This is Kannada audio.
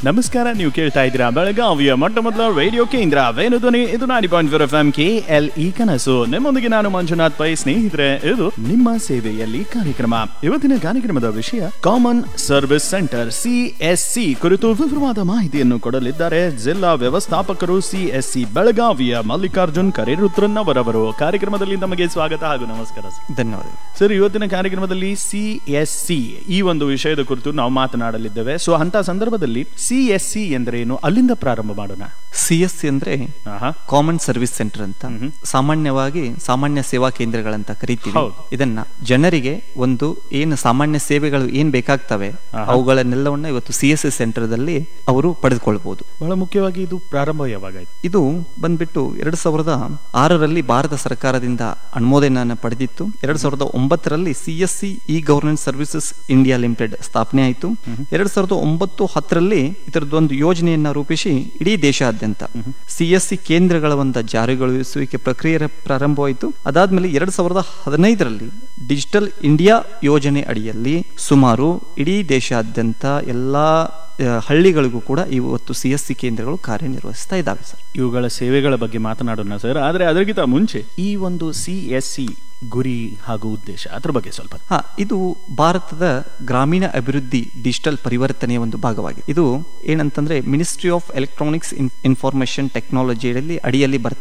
ನಮಸ್ಕಾರ ನೀವು ಕೇಳ್ತಾ ಇದ್ದೀರಾ ಬೆಳಗಾವಿಯ ಮೊಟ್ಟ ಮೊದಲ ರೇಡಿಯೋ ಕೇಂದ್ರ ವೇಣುಧ್ವನಿ ಇದು ninety point four F M K L E ಕನಸು ನಿಮ್ಮೊಂದಿಗೆ ನಾನು ಮಂಜುನಾಥ್ ಪೈ ಸ್ನೇಹಿತರೆ ಇದು ನಿಮ್ಮ ಸೇವೆಯಲ್ಲಿ ಕಾರ್ಯಕ್ರಮ ಇವತ್ತಿನ ಕಾರ್ಯಕ್ರಮದ ವಿಷಯ common service centre C S C ಕುರಿತು ವಿವರವಾದ ಮಾಹಿತಿಯನ್ನು ಕೊಡಲಿದ್ದಾರೆ ಜಿಲ್ಲಾ ವ್ಯವಸ್ಥಾಪಕರು ಸಿ ಎಸ್ ಸಿ ಬೆಳಗಾವಿಯ ಮಲ್ಲಿಕಾರ್ಜುನ್ ಕರೇರುದ್ರನ್ ಅವರವರು ಕಾರ್ಯಕ್ರಮದಲ್ಲಿ ನಮಗೆ ಸ್ವಾಗತ ಹಾಗೂ ನಮಸ್ಕಾರ ಸರ್. ಧನ್ಯವಾದಗಳು ಸರ್ ಇವತ್ತಿನ ಕಾರ್ಯಕ್ರಮದಲ್ಲಿ ಸಿ ಎಸ್ ಸಿ ಈ ಒಂದು ವಿಷಯದ ಕುರಿತು ನಾವು ಮಾತನಾಡಲಿದ್ದೇವೆ ಸೊ ಅಂತ ಸಂದರ್ಭದಲ್ಲಿ ಸಿ ಎಸ್ ಸಿ ಎಂದರೇನು ಅಲ್ಲಿಂದ ಪ್ರಾರಂಭ ಮಾಡೋಣ ಸಿ ಎಸ್ ಸಿ ಅಂದ್ರೆ ಆಹಾ. ಕಾಮನ್ ಸರ್ವಿಸ್ ಸೆಂಟರ್ ಅಂತ ಸಾಮಾನ್ಯವಾಗಿ ಸಾಮಾನ್ಯ ಸೇವಾ ಕೇಂದ್ರಗಳಂತ ಕರಿತೀವಿ ಹೌದು. ಇದನ್ನ ಜನರಿಗೆ ಒಂದು ಏನು ಸಾಮಾನ್ಯ ಸೇವೆಗಳು ಏನ್ ಬೇಕಾಗ್ತವೆ ಅವುಗಳನ್ನೆಲ್ಲವನ್ನ ಇವತ್ತು ಸಿ ಎಸ್ ಸಿ ಸೆಂಟರ್ ದಲ್ಲಿ ಅವರು ಪಡೆದುಕೊಳ್ಬಹುದು ಬಹಳ ಮುಖ್ಯವಾಗಿ ಇದು ಪ್ರಾರಂಭ ಯಾವಾಗಾಯ್ತು ಇದು ಬಂದ್ಬಿಟ್ಟು ಎರಡ್ ಸಾವಿರದ ಆರರಲ್ಲಿ ಭಾರತ ಸರ್ಕಾರದಿಂದ ಅನುಮೋದನೆಯನ್ನು ಪಡೆದಿತ್ತು ಎರಡ್ ಸಾವಿರದ ಒಂಬತ್ತರಲ್ಲಿ C S C e governance services India limited ಸ್ಥಾಪನೆ ಆಯಿತು ಎರಡ್ ಸಾವಿರದ ಒಂಬತ್ತು ಹತ್ತರಲ್ಲಿ ಇದರದೊಂದು ಯೋಜನೆಯನ್ನ ರೂಪಿಸಿ ಇಡೀ ದೇಶಾದ್ಯಂತ ಸಿ ಎಸ್ ಸಿ ಕೇಂದ್ರಗಳ ಒಂದು ಜಾರಿಗೊಳಿಸುವಿಕೆ ಪ್ರಕ್ರಿಯೆ ಪ್ರಾರಂಭವಾಯಿತು ಅದಾದ್ಮೇಲೆ ಎರಡ್ ಸಾವಿರದ ಹದಿನೈದರಲ್ಲಿ ಡಿಜಿಟಲ್ ಇಂಡಿಯಾ ಯೋಜನೆ ಅಡಿಯಲ್ಲಿ ಸುಮಾರು ಇಡೀ ದೇಶಾದ್ಯಂತ ಎಲ್ಲಾ ಆ, ಹಳ್ಳಿಗಳಿಗೂ ಕೂಡ ಇವತ್ತು ಸಿ ಎಸ್ ಸಿ ಕೇಂದ್ರಗಳು ಕಾರ್ಯನಿರ್ವಹಿಸ್ತಾ ಇದ್ದಾವೆ ಸರ್ ಇವುಗಳ ಸೇವೆಗಳ ಬಗ್ಗೆ ಮಾತನಾಡೋಣ ಸರ್ ಆದ್ರೆ ಅದಕ್ಕಿಂತ ಮುಂಚೆ ಈ ಒಂದು ಸಿ ಎಸ್ ಸಿ ಗುರಿ ಹಾಗೂ ಉದ್ದೇಶ ಅದ್ರ ಬಗ್ಗೆ ಸ್ವಲ್ಪ ಹಾ ಇದು ಭಾರತದ ಗ್ರಾಮೀಣ ಅಭಿವೃದ್ಧಿ ಡಿಜಿಟಲ್ ಪರಿವರ್ತನೆಯ ಒಂದು ಭಾಗವಾಗಿದೆ ಇದು ಏನಂತಂದ್ರೆ ಮಿನಿಸ್ಟ್ರಿ ಆಫ್ ಎಲೆಕ್ಟ್ರಾನಿಕ್ಸ್ ಇನ್ಫಾರ್ಮೇಶನ್ ಟೆಕ್ನಾಲಜಿಯಲ್ಲಿ ಅಡಿಯಲ್ಲಿ ಬರ್ತಾ